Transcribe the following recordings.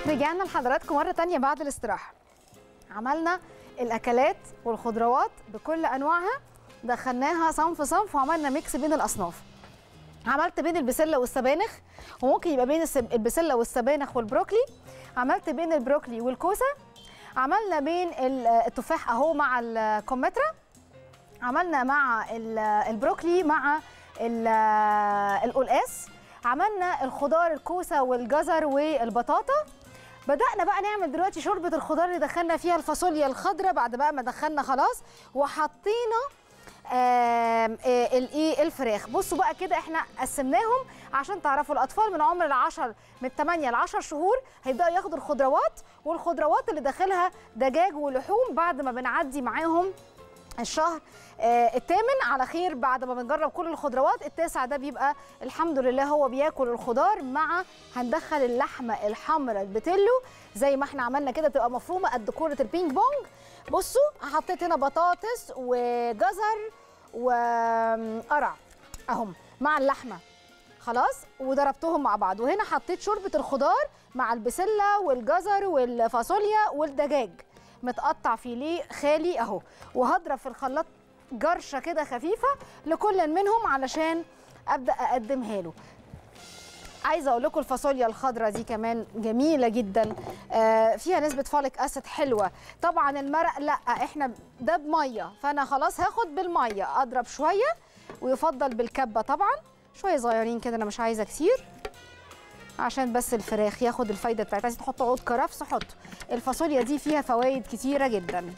رجعنا لحضراتكم مرة تانية بعد الاستراحة عملنا الأكلات والخضروات بكل أنواعها دخلناها صنف صنف وعملنا ميكس بين الأصناف عملت بين البسلة والسبانخ وممكن يبقى بين السب- البسلة والسبانخ والبروكلي عملت بين البروكلي والكوسة عملنا بين ال- التفاح أهو مع الكمثرى عملنا مع ال- البروكلي مع ال- القلقاس عملنا الخضار الكوسه والجزر والبطاطا بدأنا بقى نعمل دلوقتي شوربة الخضار اللي دخلنا فيها الفاصوليا الخضراء بعد بقى ما دخلنا خلاص وحطينا آم، آه، الايه الفراخ بصوا بقى كده احنا قسمناهم عشان تعرفوا الاطفال من عمر العشر من 8 ل 10 شهور هيبداوا ياخدوا الخضروات والخضروات اللي داخلها دجاج ولحوم بعد ما بنعدي معاهم الشهر آه، الثامن على خير بعد ما بنجرب كل الخضروات التاسع ده بيبقى الحمد لله هو بياكل الخضار مع هندخل اللحمه الحمراء البتلو زي ما احنا عملنا كده تبقى مفرومه قد كوره البينج بونج بصوا حطيت هنا بطاطس وجزر وقرع اهم مع اللحمه خلاص وضربتهم مع بعض وهنا حطيت شوربه الخضار مع البسله والجزر والفاصوليا والدجاج متقطع فيليه خالي اهو وهضرب في الخلاط جرشه كده خفيفه لكل منهم علشان ابدا اقدمها له عايزه اقول لكم الفاصوليا الخضراء دي كمان جميله جدا آه، فيها نسبه فوليك اسيد حلوه طبعا المرق لا احنا ده بميه فانا خلاص هاخد بالميه اضرب شويه ويفضل بالكبه طبعا شويه صغيرين كده انا مش عايزه كتير عشان بس الفراخ ياخد الفايده بتاعتها عايز تحط عود كرفس حط الفاصوليا دي فيها فوائد كتيره جدا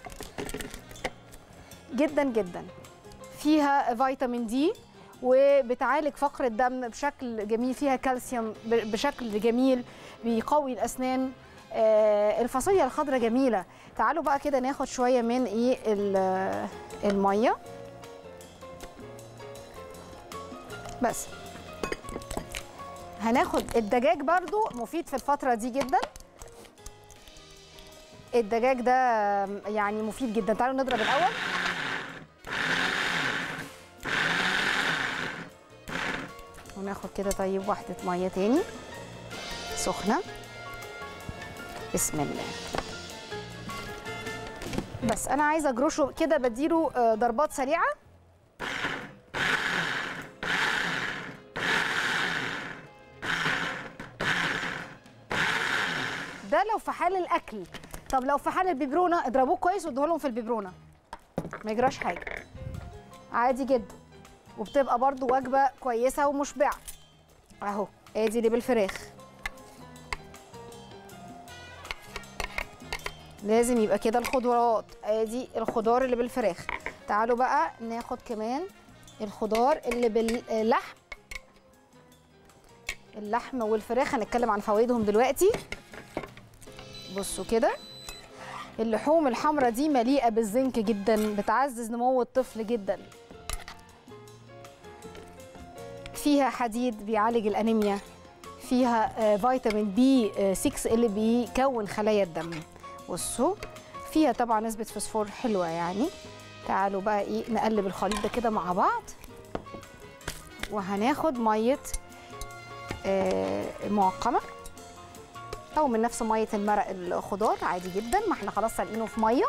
جدا جدا فيها فيتامين دي وبتعالج فقر الدم بشكل جميل فيها كالسيوم ب- بشكل جميل بيقوي الاسنان آه، الفاصوليا الخضراء جميله تعالوا بقى كده ناخد شويه من ايه ال- الميه بس هناخد الدجاج برضو مفيد في الفتره دي جدا الدجاج ده يعني مفيد جدا تعالوا نضرب الاول وناخد كده طيب واحدة مية تاني سخنة بسم الله بس أنا عايزة أجرشه كده بديله آه، ضربات سريعة ده لو في حال الأكل طب لو في حال البيبرونة اضربوه كويس وادوه لهم في البيبرونة ما يجراش حاجة عادي جدا وبتبقى برضو وجبة كويسة ومشبعة اهو ادي اللي بالفراخ لازم يبقى كده الخضروات ادي الخضار اللي بالفراخ تعالوا بقى ناخد كمان الخضار اللي باللحم اللحم والفراخ هنتكلم عن فوائدهم دلوقتي بصوا كده اللحوم الحمراء دي مليئة بالزنك جدا بتعزز نمو الطفل جدا فيها حديد بيعالج الانيميا فيها آه، فيتامين بي آه، 6 اللي بيكون خلايا الدم بصوا فيها طبعا نسبه فوسفور حلوه يعني تعالوا بقى ايه نقلب الخليط ده كده مع بعض وهناخد ميه آه، معقمه او من نفس ميه المرق الخضار عادي جدا ما احنا خلاص سالقينه في ميه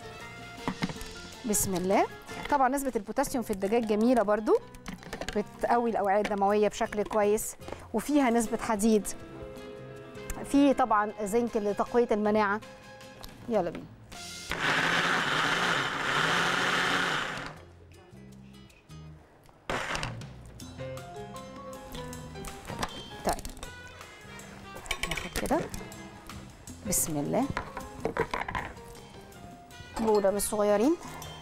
بسم الله طبعا نسبه البوتاسيوم في الدجاج جميله برضو بتقوي الاوعيه الدمويه بشكل كويس وفيها نسبه حديد في طبعا زنك لتقويه المناعه يلا بينا طيب ناخد كده بسم الله بوله من الصغيرين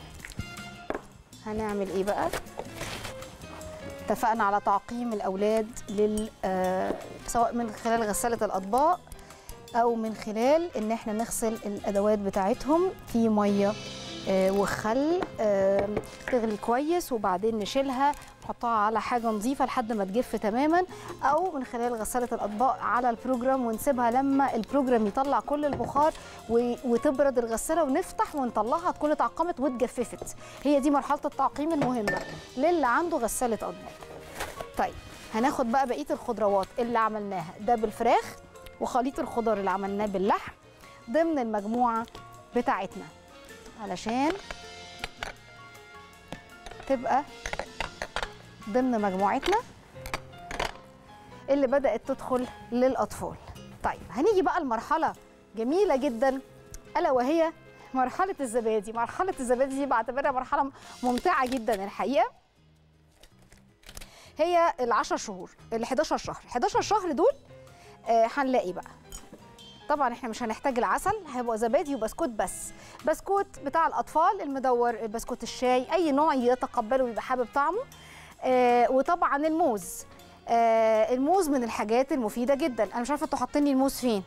هنعمل ايه بقى اتفقنا على تعقيم الاولاد لل آه، سواء من خلال غساله الاطباق او من خلال ان احنا نغسل الادوات بتاعتهم في ميه آه، وخل آه، تغلي كويس وبعدين نشيلها نحطها على حاجه نظيفه لحد ما تجف تماما او من خلال غساله الاطباق على البروجرام ونسيبها لما البروجرام يطلع كل البخار و- وتبرد الغساله ونفتح ونطلعها تكون اتعقمت واتجففت هي دي مرحله التعقيم المهمه للي عنده غساله اطباق طيب هناخد بقى بقيه الخضروات اللي عملناها ده بالفراخ وخليط الخضار اللي عملناه باللحم ضمن المجموعه بتاعتنا علشان تبقى ضمن مجموعتنا اللي بدات تدخل للاطفال طيب هنيجي بقى لمرحله جميله جدا الا وهي مرحله الزبادي مرحله الزبادي دي بعتبرها مرحله ممتعه جدا الحقيقه هي ال10 شهور ال 11 شهر ال 11 شهر دول آه هنلاقي بقى طبعا احنا مش هنحتاج العسل هيبقى زبادي وبسكوت بس بسكوت بتاع الاطفال المدور بسكوت الشاي اي نوع يتقبله ويبقى حابب طعمه آه وطبعا الموز آه الموز من الحاجات المفيده جدا انا مش عارفه انتوا حاطين لي الموز فين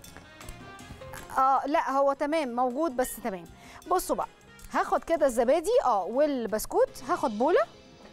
اه لا هو تمام موجود بس تمام بصوا بقى هاخد كده الزبادي اه والبسكوت هاخد بوله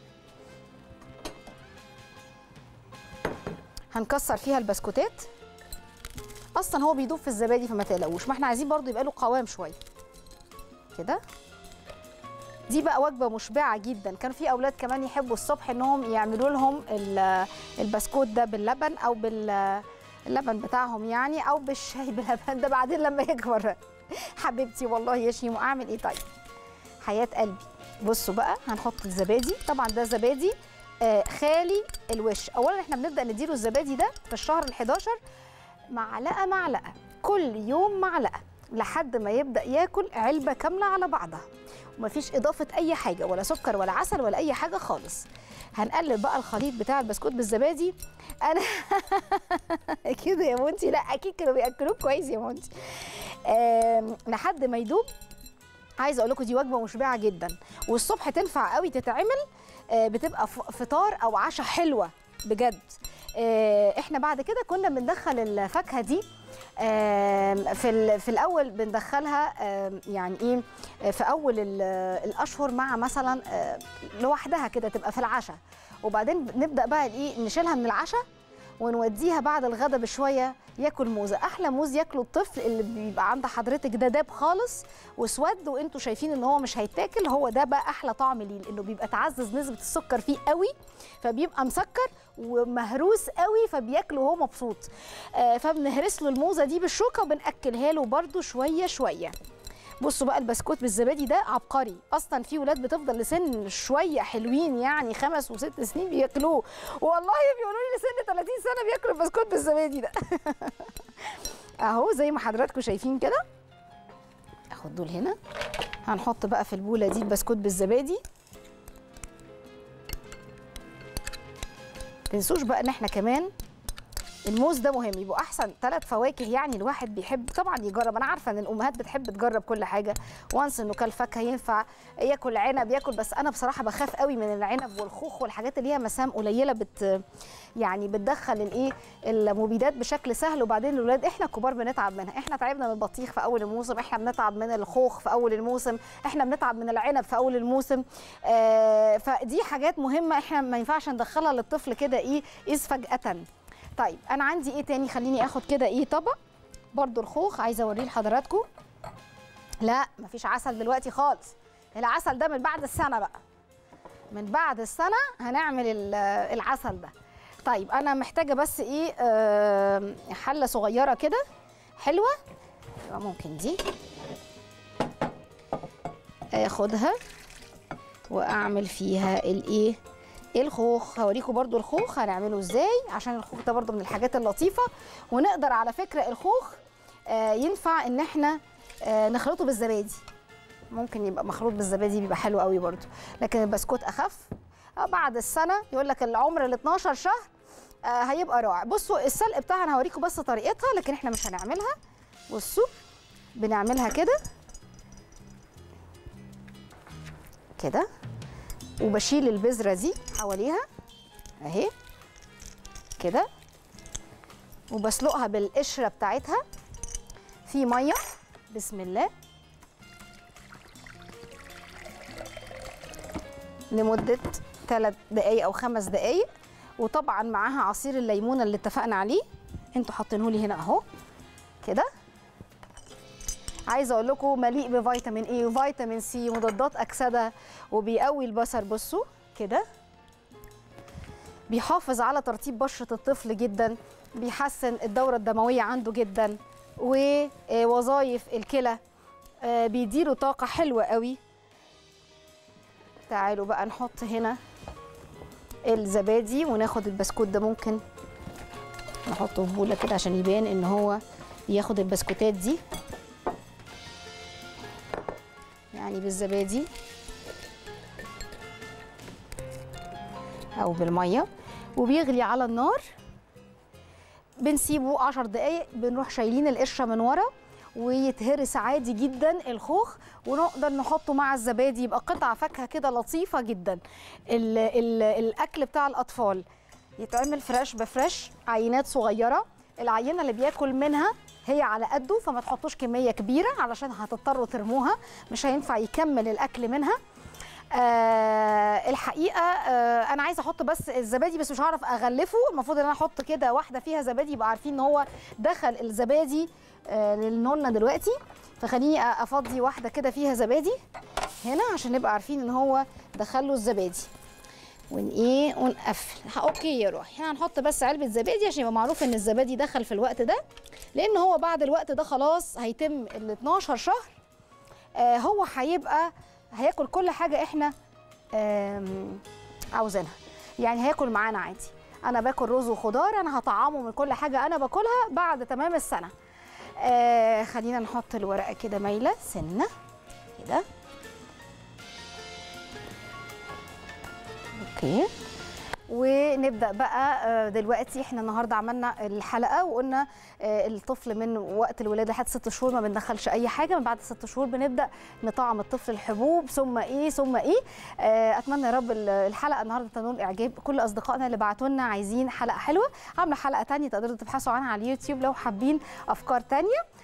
هنكسر فيها البسكوتات اصلا هو بيدوب في الزبادي فما تقلقوش ما احنا عايزين برضو يبقى له قوام شويه كده دي بقى وجبه مشبعه جدا كان في اولاد كمان يحبوا الصبح انهم يعملوا لهم ال- البسكوت ده باللبن او باللبن بتاعهم يعني او بالشاي بلبن ده بعدين لما يكبر حبيبتي والله يا شيمو اعمل ايه طيب حياه قلبي بصوا بقى هنحط الزبادي طبعا ده زبادي آه خالي الوش اولا احنا بنبدا نديله الزبادي ده في الشهر ال11 معلقه معلقه كل يوم معلقه لحد ما يبدا ياكل علبه كامله على بعضها ومفيش اضافه اي حاجه ولا سكر ولا عسل ولا اي حاجه خالص هنقلب بقى الخليط بتاع البسكوت بالزبادي انا كده يا مونتي لا اكيد كانوا بياكلوك كويس يا مونتي آم، لحد ما يدوب عايزه اقول لكم دي وجبه مشبعه جدا والصبح تنفع قوي تتعمل آه، بتبقى ف- فطار او عشاء حلوه بجد آه، احنا بعد كده كنا بندخل الفاكهه دي آم، في ال- في الاول بندخلها آم، يعني ايه آه، في اول ال- الاشهر مع مثلا آه، لوحدها كده تبقى في العشاء وبعدين نبدا بقى ايه نشيلها من العشاء ونوديها بعد الغدا بشويه ياكل موزه احلى موز ياكله الطفل اللي بيبقى عند حضرتك ده داب خالص واسود وانتوا شايفين ان هو مش هيتاكل هو ده بقى احلى طعم ليه لانه بيبقى تعزز نسبه السكر فيه قوي فبيبقى مسكر ومهروس قوي فبياكله وهو مبسوط آه فبنهرس له الموزه دي بالشوكه وبناكلها له برده شويه شويه بصوا بقى البسكوت بالزبادي ده عبقري اصلا في ولاد بتفضل لسن شويه حلوين يعني خمس وست سنين بياكلوه والله بيقولوا لي لسن 30 سنه بياكلوا البسكوت بالزبادي ده اهو زي ما حضراتكم شايفين كده اخد دول هنا هنحط بقى في البوله دي البسكوت بالزبادي تنسوش بقى ان احنا كمان الموز ده مهم يبقوا احسن ثلاث فواكه يعني الواحد بيحب طبعا يجرب انا عارفه ان الامهات بتحب تجرب كل حاجه وانس انه كل فاكهه ينفع ياكل عنب ياكل بس انا بصراحه بخاف قوي من العنب والخوخ والحاجات اللي هي مسام قليله بت يعني بتدخل الايه المبيدات بشكل سهل وبعدين الاولاد احنا الكبار بنتعب منها احنا تعبنا من البطيخ في اول الموسم احنا بنتعب من الخوخ في اول الموسم احنا بنتعب من العنب في اول الموسم آه فدي حاجات مهمه احنا ما ينفعش ندخلها للطفل كده ايه اذ فجاه طيب انا عندي ايه تاني خليني اخد كده ايه طبق برضو الخوخ عايزه اوريه لحضراتكم لا مفيش عسل دلوقتي خالص العسل ده من بعد السنه بقى من بعد السنه هنعمل ال- العسل ده طيب انا محتاجه بس ايه آه، حله صغيره كده حلوه يبقى ممكن دي اخدها واعمل فيها الايه الخوخ هوريكم برضو الخوخ هنعمله ازاي عشان الخوخ ده برضو من الحاجات اللطيفه ونقدر على فكره الخوخ آه، ينفع ان احنا آه، نخلطه بالزبادي ممكن يبقى مخلوط بالزبادي بيبقى حلو قوي برضو لكن البسكوت اخف آه، بعد السنه يقول لك العمر ال 12 شهر آه، هيبقى رائع بصوا السلق بتاعها انا هوريكم بس طريقتها لكن احنا مش هنعملها بصوا بنعملها كده كده وبشيل البذره دي حواليها اهي كده وبسلقها بالقشره بتاعتها في ميه بسم الله لمده 3 دقايق او 5 دقايق وطبعا معاها عصير الليمونه اللي اتفقنا عليه انتوا حاطينه لي هنا اهو كده عايزه اقول لكم مليء بفيتامين اي وفيتامين سي ومضادات اكسده وبيقوي البصر بصوا كده بيحافظ على ترطيب بشره الطفل جدا بيحسن الدوره الدمويه عنده جدا ووظائف الكلى آه، بيديله طاقه حلوه قوي تعالوا بقى نحط هنا الزبادي وناخد البسكوت ده ممكن نحطه في بوله كده عشان يبان ان هو ياخد البسكوتات دي يعني بالزبادي او بالميه وبيغلي على النار بنسيبه 10 دقايق بنروح شايلين القشره من ورا ويتهرس عادي جدا الخوخ ونقدر نحطه مع الزبادي يبقى قطع فاكهه كده لطيفه جدا ال ال الاكل بتاع الاطفال يتعمل فريش بفريش عينات صغيره العينه اللي بياكل منها هي على قده فما تحطوش كميه كبيره علشان هتضطروا ترموها مش هينفع يكمل الاكل منها آه الحقيقه آه انا عايزه احط بس الزبادي بس مش هعرف اغلفه المفروض ان انا احط كده واحده فيها زبادي يبقى عارفين ان هو دخل الزبادي آه للنونه دلوقتي فخليني افضي واحده كده فيها زبادي هنا عشان نبقى عارفين ان هو دخله الزبادي ون ايه ونقفل اوكي يا روحي احنا هنحط بس علبه زبادي عشان يبقى معروف ان الزبادي دخل في الوقت ده لان هو بعد الوقت ده خلاص هيتم ال 12 شهر آه هو هيبقى هياكل كل حاجه احنا آم، عاوزينها يعني هياكل معانا عادي انا باكل رز وخضار انا هطعمه من كل حاجه انا باكلها بعد تمام السنه آه خلينا نحط الورقه كده مايله سنه كده اوكي ونبدا بقى آه، دلوقتي احنا النهارده عملنا الحلقه وقلنا آه، الطفل من وقت الولاده لحد ست شهور ما بندخلش اي حاجه من بعد ست شهور بنبدا نطعم الطفل الحبوب ثم ايه ثم ايه آه، اتمنى يا رب ال- الحلقه النهارده تنول اعجاب كل اصدقائنا اللي بعتوا لنا عايزين حلقه حلوه عامله حلقه تانية تقدروا تبحثوا عنها على اليوتيوب لو حابين افكار تانية